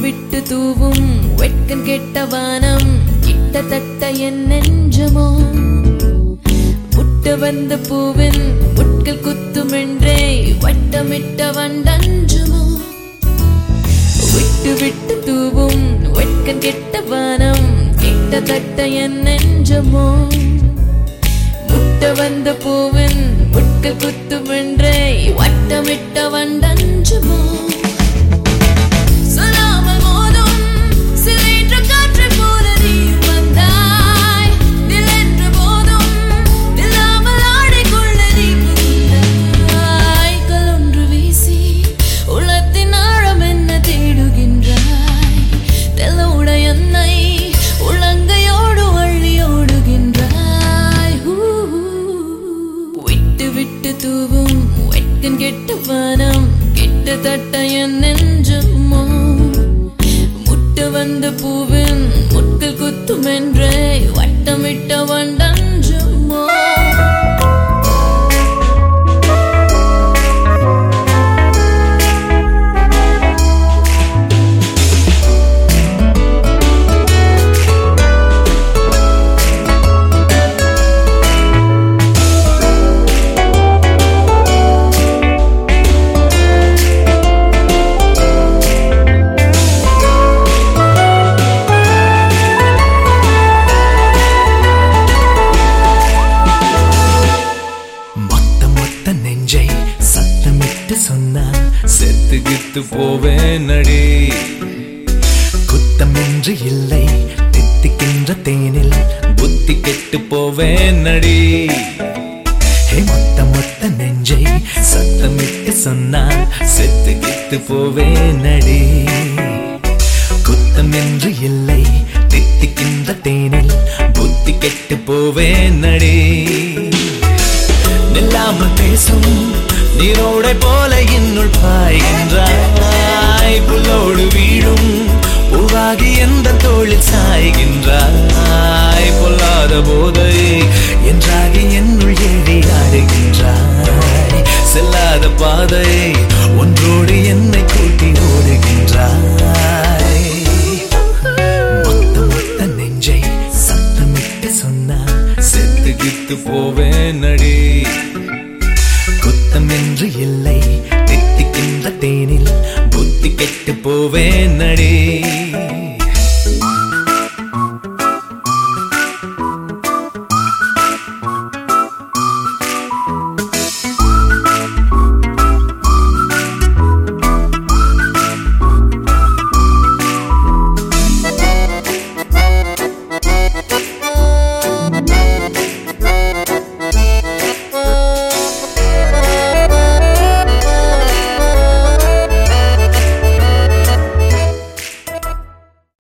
விட்டு தூவும் வெட்கம் கெட்ட வானம் கிட்டத்தட்ட என் நெஞ்சமோ முட்ட வந்த பூவின் முட்கள் குத்துமென்றே வட்டமிட்ட வண்டஞ்சுமோ விட்டு விட்டு தூவும் வெட்கம் கெட்ட வானம் கிட்டத்தட்ட என் நெஞ்சமோ முட்ட வந்த பூவின் முட்கள் குத்துமென்றே வட்டமிட்ட வண்டஞ்சுமோ சொல்லாமல் மோதும் சிலைன்ற காற்றைப் போல நீ வந்தாய். நிலென்ற போதும் நில்லாமல் ஆடிக்கொள்ள நீ புகுந்தாய். கலொன்று வீசி உள்ளத்தின் ஆழம் என்ன தேடுகின்றாய். தெல்லோட என்னை உள்ளங்கையோடு அள்ளி ஓடுகின்றாய். ஊ, விட்டு விட்டு தூவும் வெட்கம் கெட்ட வானம் கிட்டத்தட்ட என் நெஞ்சமோ முட்ட வந்த பூவின் முட்கள் குத்தும் என்றே வட்டமிட்ட வண்டஞ்சுமோ மொத்த மொத்த நெஞ்சை சத்தமிட்டு சொன்னால் செத்துகித்து போவேன் அடி குத்தமின்றி இல்லை தித்திக்கின்ற தேனில் புத்தி கெட்டு போவேன் அடி ஹே மொத்த மொத்த நெஞ்சை சத்தமிட்டு சொன்னால் செத்துகித்து போவேன் அடி குத்தமின்றி இல்லை தித்திக்கின்ற தேனில் புத்தி கெட்டு போவேன் அடி நில்லாமல் பேசும் நீரோடை போல இன்னுள் பாய்கின்றாய் புல்லோடு வீழும் பூவாகி எந்த தோளில் சாய்கின்றாய் பொல்லாத போதை என்றாகி என்னுள் ஏறி ஆடுகின்றாய் செல்லாத பாதை ஒன்றோடு என்னை கூட்டி ஓடுகின்றாய் மொத்த மொத்த நெஞ்சை சத்தமிட்டு சொன்னால் செத்துகித்து போவேன் அடி குத்தம் என்று இல்லை தித்திக்கின்ற தேனில் புத்தி கெட்டு போவேன் அடி